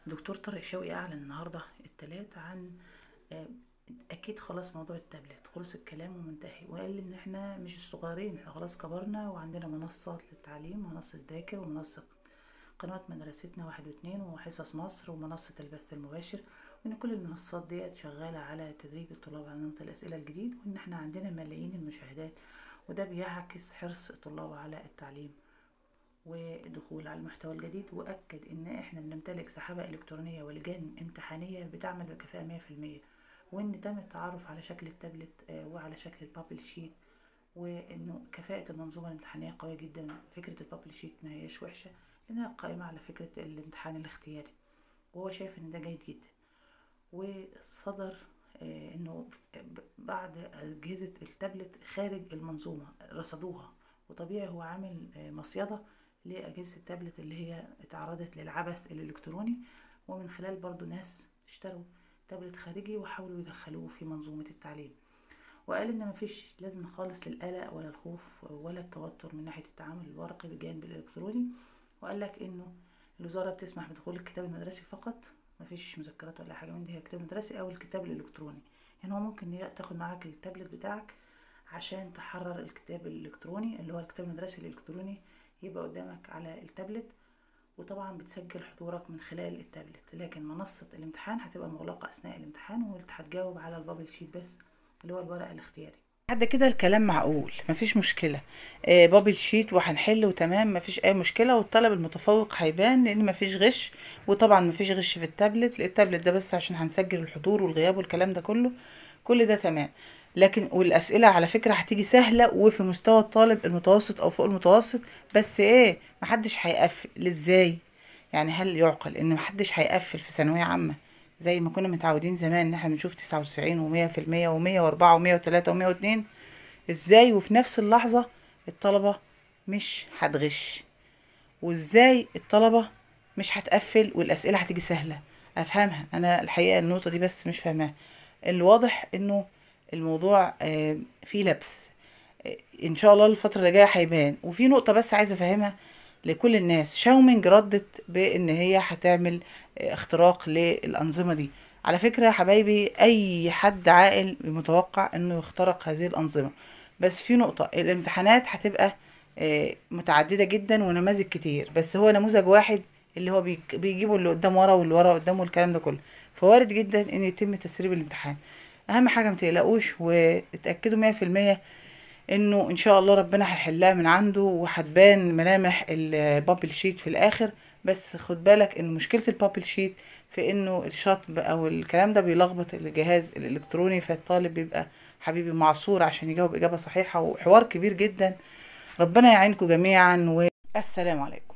دكتور طارق شوقي أعلن النهاردة التلات عن آه، أكيد خلاص موضوع التابلت خلص الكلام ومنتهي وقال إن إحنا مش الصغيرين إحنا خلاص كبرنا وعندنا منصات للتعليم منصة ذاكر ومنصة قناة مدرستنا واحد واتنين وحصص مصر ومنصة البث المباشر وإن كل المنصات ديت شغالة على تدريب الطلاب على نمط الأسئلة الجديد وإن إحنا عندنا ملايين المشاهدات وده بيعكس حرص الطلاب على التعليم ودخول على المحتوى الجديد وأكد إن إحنا بنمتلك سحابة إلكترونية ولجان امتحانية بتعمل بكفاءة مية في المية وإن تم التعرف على شكل التابلت آه، وعلى شكل البابل شيت وإنه كفاءة المنظومة الامتحانية قوية جدا فكرة البابل شيت ما هيش وحشة لأنها قائمة على فكرة الامتحان الاختياري وهو شايف إن ده جيد جدا وصدر آه، إنه ب- بعد أجهزة التابلت خارج المنظومة رصدوها وطبيعي هو عامل آه، مصيدة لأجهزة التابلت اللي هي اتعرضت للعبث الإلكتروني ومن خلال برضو ناس اشتروا تابلت خارجي وحاولوا يدخلوه في منظومة التعليم وقال إن مفيش لازمة خالص للقلق ولا الخوف ولا التوتر من ناحية التعامل الورقي بالجانب الإلكتروني وقال لك إنه الوزارة بتسمح بدخول الكتاب المدرسي فقط مفيش مذكرات ولا حاجة من دي هي الكتاب المدرسي أو الكتاب الإلكتروني يعني هو ممكن ي- تاخد معاك التابلت بتاعك عشان تحرر الكتاب الإلكتروني اللي هو الكتاب المدرسي الإلكتروني يبقى قدامك على التابلت وطبعا بتسجل حضورك من خلال التابلت لكن منصة الامتحان هتبقى مغلقة أثناء الامتحان وانت هتجاوب على البابل شيت بس اللي هو الورق الاختياري لحد كده الكلام معقول مفيش مشكلة آه بابل شيت وهنحل وتمام مفيش أي مشكلة والطالب المتفوق هيبان لأن مفيش غش وطبعا مفيش غش في التابلت لأن التابلت ده بس عشان هنسجل الحضور والغياب والكلام ده كله كل ده تمام لكن والأسئلة على فكرة هتيجي سهلة وفي مستوى الطالب المتوسط أو فوق المتوسط بس إيه محدش هيقفل إزاي يعني هل يعقل إن محدش هيقفل في ثانوية عامة زي ما كنا متعودين زمان ان احنا بنشوف تسعة وتسعين ومية في المية ومية واربعة ومية وتلاتة ومية واتنين ازاي وفي نفس اللحظة الطلبة مش هتغش وازاي الطلبة مش هتقفل والاسئلة هتيجي سهلة افهمها انا الحقيقة النقطة دي بس مش فاهماها الواضح انه الموضوع آه، فيه لبس آه، ان شاء الله الفترة اللي جاية هيبان وفي نقطة بس عايزة افهمها لكل الناس شاومينج ردت بان هي هتعمل آه، اختراق للانظمة دي على فكرة يا حبايبي اي حد عاقل متوقع انه يخترق هذه الانظمة بس في نقطة الامتحانات هتبقى آه، متعددة جدا ونماذج كتير بس هو نموذج واحد اللي هو بيك- بيجيبوا اللي قدام ورا واللي ورا قدامه الكلام ده كله فوارد جدا ان يتم تسريب الامتحان اهم حاجة متقلقوش واتأكدوا مية في المية انه ان شاء الله ربنا هيحلها من عنده وهتبان ملامح البابل شيت في الاخر بس خد بالك ان مشكلة البابل شيت في انه الشطب او الكلام ده بيلخبط الجهاز الالكتروني فالطالب بيبقى حبيبي معصور عشان يجاوب اجابة صحيحة وحوار كبير جدا ربنا يعينكم جميعا والسلام عليكم